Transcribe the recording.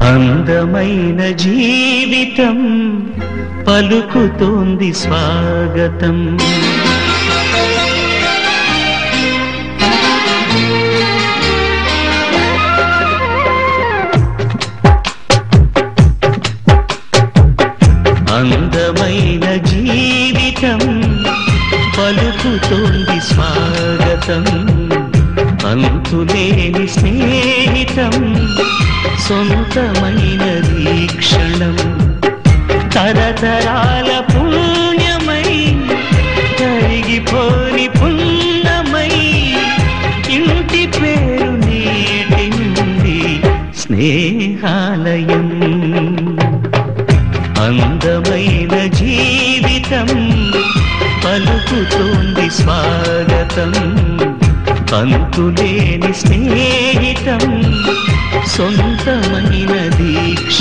అందమైన జీవితం పలుకుతోంది స్వాగతం అందమైన జీవితం పలుకుతోంది స్వాగతం అంతులేని స్నేహితం సొంతమైనది క్షణం తరతరాల పుణ్యమై కరిగిపోని పుణ్యమై ఇంటి పేరు నీటి నుండి స్నేహాలయం అందమైన జీవితం పలుకుతోంది స్వాగతం అంతులేని స్నేహితం సొంతమైనది